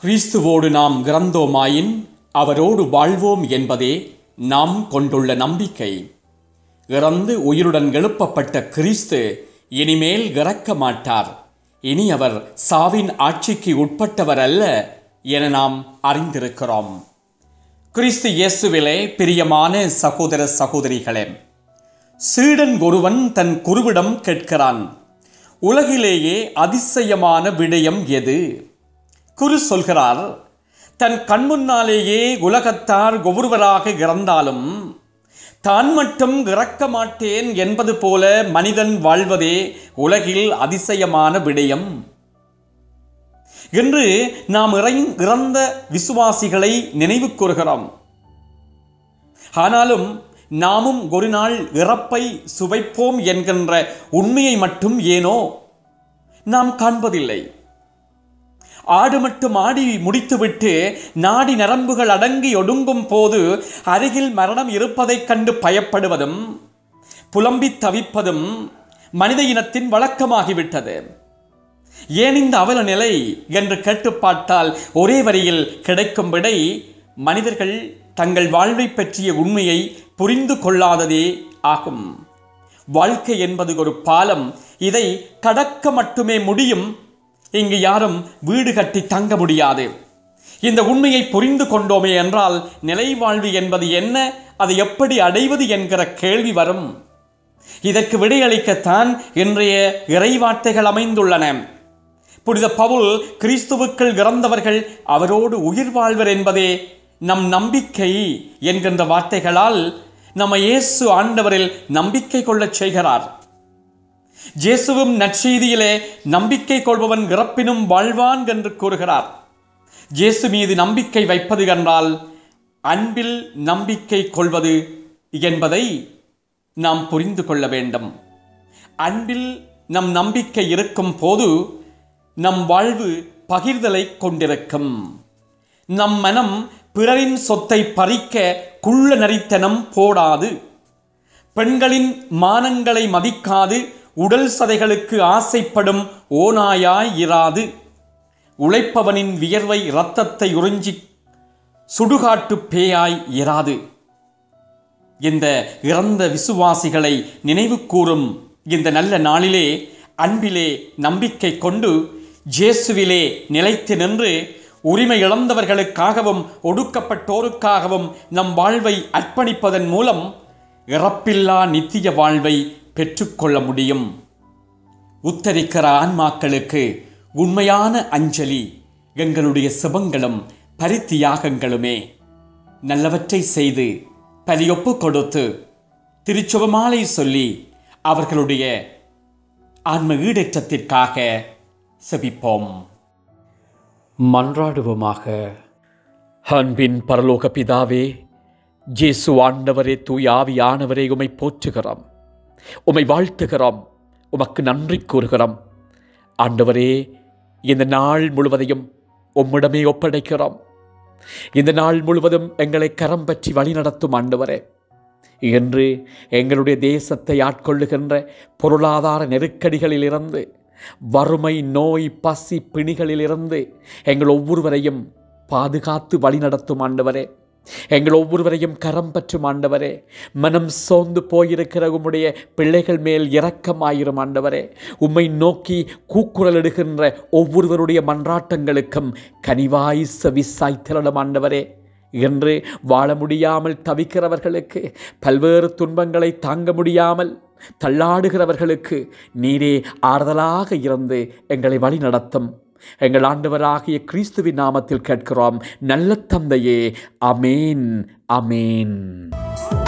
கிறிஸ்துவோடு நாம் இறந்தோமாயின் அவரோடு வாழ்வோம் என்பதே நாம் கொண்டுள்ள நம்பிக்கை இறந்து உயிருடன் எழுப்பப்பட்ட கிறிஸ்து இனிமேல் இறக்க மாட்டார் இனி அவர் சாவின் ஆட்சிக்கு உட்பட்டவர் அல்ல என நாம் அறிந்திருக்கிறோம் கிறிஸ்து இயேசுவிலே பிரியமான சகோதர சகோதரிகளே சீடன் ஒருவன் தன் குருவிடம் கேட்கிறான் உலகிலேயே அதிசயமான விடயம் எது குரு சொல்கிறார் தன் கண்முன்னாலேயே உலகத்தார் ஒவ்வொருவராக இறந்தாலும் தான் மட்டும் இறக்க மாட்டேன் என்பது போல மனிதன் வாழ்வதே உலகில் அதிசயமான விடயம் என்று நாம் இறை இறந்த விசுவாசிகளை நினைவு கூறுகிறோம் ஆனாலும் நாமும் ஒரு நாள் இறப்பை சுவைப்போம் என்கின்ற உண்மையை மட்டும் ஏனோ நாம் காண்பதில்லை ஆடு மட்டும் ஆடி முடித்துவிட்டு நாடி நரம்புகள் அடங்கி ஒடுங்கும் போது அருகில் மரணம் இருப்பதைக் கண்டு பயப்படுவதும் புலம்பித் தவிப்பதும் மனித இனத்தின் வழக்கமாகிவிட்டது ஏன் இந்த அவல நிலை என்று கேட்டு பார்த்தால் ஒரே வரியில் கிடைக்கும் விடை மனிதர்கள் தங்கள் வாழ்வை பற்றிய உண்மையை புரிந்து கொள்ளாததே ஆகும் வாழ்க்கை என்பது ஒரு பாலம் இதை கடக்க மட்டுமே முடியும் இங்கு யாரும் வீடு கட்டி தங்க முடியாது இந்த உண்மையை புரிந்து கொண்டோமே என்றால் நிலை வாழ்வு என்பது என்ன அதை எப்படி அடைவது என்கிற கேள்வி வரும் இதற்கு விடையளிக்கத்தான் இன்றைய இறைவார்த்தைகள் அமைந்துள்ளன புனித பவுல் கிறிஸ்துவுக்கள் இறந்தவர்கள் அவரோடு உயிர் வாழ்வர் என்பதே நம் நம்பிக்கை என்கின்ற வார்த்தைகளால் நம்ம இயேசு ஆண்டவரில் நம்பிக்கை கொள்ளச் செய்கிறார் ஜேசுவும் நற்செய்தியிலே நம்பிக்கை கொள்பவன் இறப்பினும் வாழ்வான் என்று கூறுகிறார் ஜேசு மீது நம்பிக்கை வைப்பது என்றால் அன்பில் நம்பிக்கை கொள்வது என்பதை நாம் புரிந்து கொள்ள வேண்டும் அன்பில் நம் நம்பிக்கை இருக்கும் போது நம் வாழ்வு பகிர்தலை கொண்டிருக்கும் நம் மனம் பிறரின் சொத்தை பறிக்க குள்ள நரித்தனம் போடாது பெண்களின் மானங்களை மதிக்காது உடல் சதைகளுக்கு ஆசைப்படும் ஓநாயாய் இராது உழைப்பவனின் வியர்வை இரத்தத்தை உறிஞ்சி சுடுகாட்டு பேயாய் இராது இந்த இறந்த விசுவாசிகளை நினைவு கூறும் இந்த நல்ல நாளிலே அன்பிலே நம்பிக்கை கொண்டு ஜேசுவிலே நிலைத்து நின்று உரிமை இழந்தவர்களுக்காகவும் ஒடுக்கப்பட்டோருக்காகவும் நம் வாழ்வை அர்ப்பணிப்பதன் மூலம் இறப்பில்லா நித்திய வாழ்வை பெற்றுக்கொள்ள முடியும் உத்தரிக்கிற ஆன்மாக்களுக்கு உண்மையான அஞ்சலி எங்களுடைய சிவங்களும் பரித்தியாகங்களுமே நல்லவற்றை செய்து பலியொப்பு கொடுத்து திருச்சுவமாலை சொல்லி அவர்களுடைய ஆன்ம ஈடேற்றத்திற்காக செபிப்போம் மன்றாடுவோமாக அன்பின் பரலோக பிதாவே ஜேசு ஆண்டவரே தூய் ஆவியானவரே உமை போற்றுகிறோம் உமை வாழ்த்துகிறோம் உமக்கு நன்றி கூறுகிறோம் ஆண்டவரே இந்த நாள் முழுவதையும் உம்மிடமே ஒப்படைக்கிறோம் இந்த நாள் முழுவதும் எங்களை கரம் பற்றி வழிநடத்தும் ஆண்டவரே என்று எங்களுடைய தேசத்தை ஆட்கொள்ளுகின்ற பொருளாதார நெருக்கடிகளிலிருந்து வறுமை நோய் பசி பிணிகளிலிருந்து எங்கள் ஒவ்வொருவரையும் பாதுகாத்து வழிநடத்தும் ஆண்டவரே எங்கள் ஒவ்வொருவரையும் கரம் பற்றும் ஆண்டவரே மனம் சோர்ந்து போயிருக்கிற உம்முடைய பிள்ளைகள் மேல் இரக்கமாயிரும் ஆண்டவரே உம்மை நோக்கி கூக்குரலிடுகின்ற ஒவ்வொருவருடைய மன்றாட்டங்களுக்கும் கனிவாய் செவிசாய் திரளும் ஆண்டவரே என்று வாழ முடியாமல் தவிக்கிறவர்களுக்கு பல்வேறு துன்பங்களை தாங்க முடியாமல் தள்ளாடுகிறவர்களுக்கு நீரே ஆறுதலாக இருந்து எங்களை வழி நடத்தும் எங்கள் ஆண்டவராகிய கிறிஸ்துவின் நாமத்தில் கேட்கிறோம் நல்ல தந்தையே அமேன் அமேன்